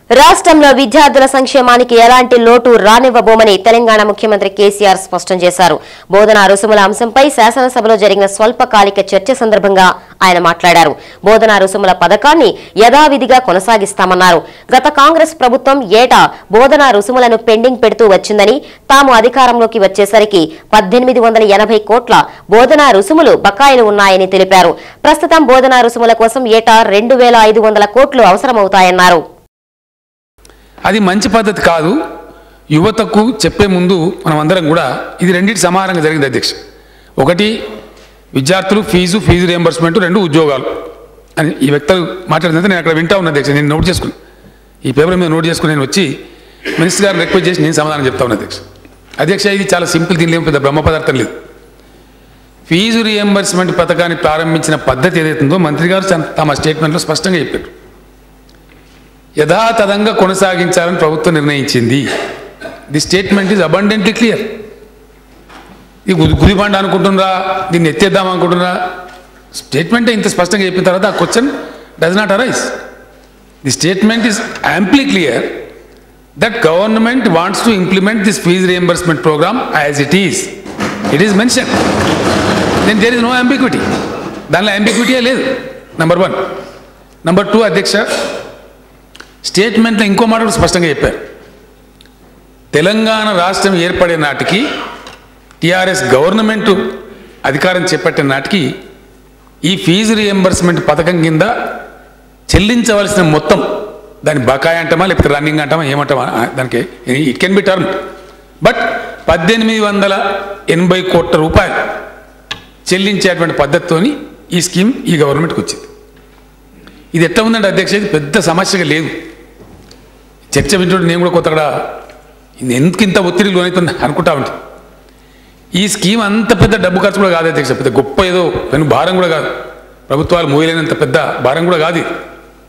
రాష్ట్రంలో విద్యార్థుల సంక్షేమానికి ఎలాంటి లోటు రానివ్వబోమని తెలంగాణ ముఖ్యమంత్రి కేసీఆర్ స్పష్టం చేశారు బోధనా రుసుముల అంశంపై శాసనసభలో జరిగిన స్వల్పకాలిక చర్చ సందర్భంగా ఆయన మాట్లాడారు బోధనా రుసుముల పథకాన్ని యథావిధిగా కొనసాగిస్తామన్నారు గత కాంగ్రెస్ ప్రభుత్వం ఏటా బోధనా రుసుములను పెండింగ్ పెడుతూ వచ్చిందని తాము అధికారంలోకి వచ్చేసరికి పద్దెనిమిది వందల ఎనభై కోట్ల బోధనా రుసుములు బకాయిలు ఉన్నాయని తెలిపారు ప్రస్తుతం బోధనా రుసుముల కోసం ఏటా రెండు వేల ఐదు వందల కోట్లు అవసరమవుతాయన్నారు అది మంచి పద్ధతి కాదు యువతకు చెప్పే ముందు మనం అందరం కూడా ఇది రెండింటి సమానంగా జరిగింది అధ్యక్ష ఒకటి విద్యార్థులు ఫీజు ఫీజు రియంబర్స్మెంట్ రెండు ఉద్యోగాలు అని ఈ వ్యక్తులు మాట్లాడినంత నేను అక్కడ వింటా ఉన్నా అధ్యక్ష నేను నోట్ చేసుకుని ఈ పేపర్ మీద నోట్ చేసుకుని నేను వచ్చి మినిస్టర్ గారిని రిక్వెస్ట్ చేసి నేను సమాధానం చెప్తా ఉన్నా అధ్యక్ష అధ్యక్ష ఇది చాలా సింపుల్ దీనిలో ఏం పెద్ద బ్రహ్మ పదార్థం లేదు ఫీజు రియంబర్స్మెంట్ పథకాన్ని ప్రారంభించిన పద్ధతి ఏదైతుందో మంత్రి గారు తన- తమ స్టేట్మెంట్లో స్పష్టంగా చెప్పారు యథాతథంగా కొనసాగించాలని ప్రభుత్వం నిర్ణయించింది the statement is abundantly clear ఇది గుది గుదిబండ అనుకుంటున్నారా దీన్ని ఎత్తేద్దాం అనుకుంటున్నారా స్టేట్మెంటే ఇంత స్పష్టంగా చెప్పిన తర్వాత ఆ question does not arise the statement is amply clear that government wants to implement this fees reimbursement program as it is it is mention then there is no ambiguity దానిలో అంబిక్విటీయే లేదు నెంబర్ వన్ నెంబర్ టూ అధ్యక్ష స్టేట్మెంట్లో ఇంకో మాట కూడా స్పష్టంగా చెప్పారు తెలంగాణ రాష్ట్రం ఏర్పడే నాటికి టిఆర్ఎస్ గవర్నమెంట్ అధికారం చేపట్టిన నాటికి ఈ ఫీజు రియంబర్స్మెంట్ పథకం కింద చెల్లించవలసిన మొత్తం దాని బకాయి అంటామా లేకపోతే రన్నింగ్ అంటామా ఏమంటామా ఆ, దానికి it can be term but పద్దెనిమిది వందల ఎనభై కోట్ల రూపాయలు చెల్లించేటువంటి పద్ధతితోని ఈ స్కీమ్ ఈ గవర్నమెంట్కి వచ్చింది ఇది ఎట్లా ఉందంటే అధ్యక్ష ఇది పెద్ద సమస్యగా లేదు చర్చ వింటుంటే నేను కూడా కొత్తగా ఎందుకు ఇంత ఒత్తిడి లోనైతుంది అనుకుంటా ఉంటా ఈ స్కీమ్ అంత పెద్ద డబ్బు ఖర్చు కూడా కాదు అధ్యక్ష పెద్ద గొప్ప ఏదో పెను భారం కూడా కాదు ప్రభుత్వాలు మోయలేనంత పెద్ద భారం కూడా కాదు ఇది.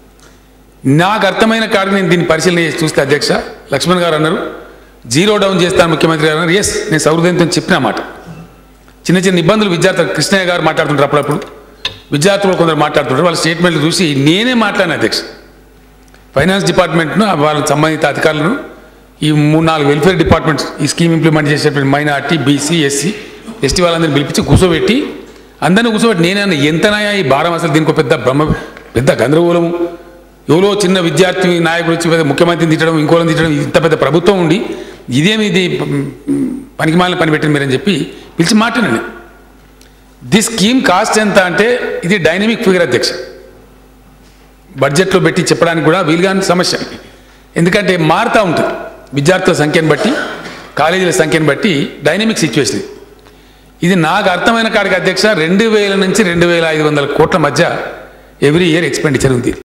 నాకు అర్థమైన కాడికి నేను దీన్ని పరిశీలన చేసి చూస్తే అధ్యక్ష లక్ష్మణ్ గారు అన్నారు జీరో డౌన్ చేస్తాను ముఖ్యమంత్రి గారు అన్నారు ఎస్ నేను సౌహృదయంతో చెప్పిన మాట చిన్న చిన్న ఇబ్బందులు విద్యార్థులు కృష్ణయ్య గారు మాట్లాడుతుంటారు అప్పుడప్పుడు విద్యార్థులు కొందరు మాట్లాడుతుంటారు వాళ్ళ స్టేట్మెంట్లు చూసి నేనే మాట్లాడిన అధ్యక్ష ఫైనాన్స్ డిపార్ట్మెంట్ను వాళ్ళ సంబంధిత అధికారులను ఈ మూడు నాలుగు వెల్ఫేర్ డిపార్ట్మెంట్స్ ఈ స్కీమ్ ఇంప్లిమెంట్ చేసేటువంటి మైనార్టీ బీసీ ఎస్సీ ఎస్టీ వాళ్ళందరినీ పిలిపించి కూర్చోబెట్టి అందరిని కూర్చోబెట్టి నేనన్నా ఎంతనాయా ఈ భారం అసలు దీనికి ఒక పెద్ద బ్రహ్మ పెద్ద గందరగోళము ఎవరో చిన్న విద్యార్థి నాయకుడు వచ్చి పెద్ద ముఖ్యమంత్రిని తిట్టడం ఇంకోళ్ళని తిట్టడం ఇంత పెద్ద ప్రభుత్వం ఉండి ఇదేమి ఇది పనికి మాలిన పని పెట్టింది మీరని చెప్పి పిలిచి మాట్లాడండి ది స్కీమ్ కాస్ట్ ఎంత అంటే ఇది డైనమిక్ ఫిగర్ అధ్యక్ష బడ్జెట్లో పెట్టి చెప్పడానికి కూడా వీలుగాని సమస్య ఎందుకంటే మారుతూ ఉంటుంది విద్యార్థుల సంఖ్యను బట్టి కాలేజీల సంఖ్యను బట్టి డైనమిక్ సిచ్యువేషన్ ఇది నాకు అర్థమైన కాడికి అధ్యక్ష రెండు వేల నుంచి రెండు వేల ఐదు వందల కోట్ల మధ్య ఎవ్రీ ఇయర్ ఎక్స్పెండిచర్ ఉంది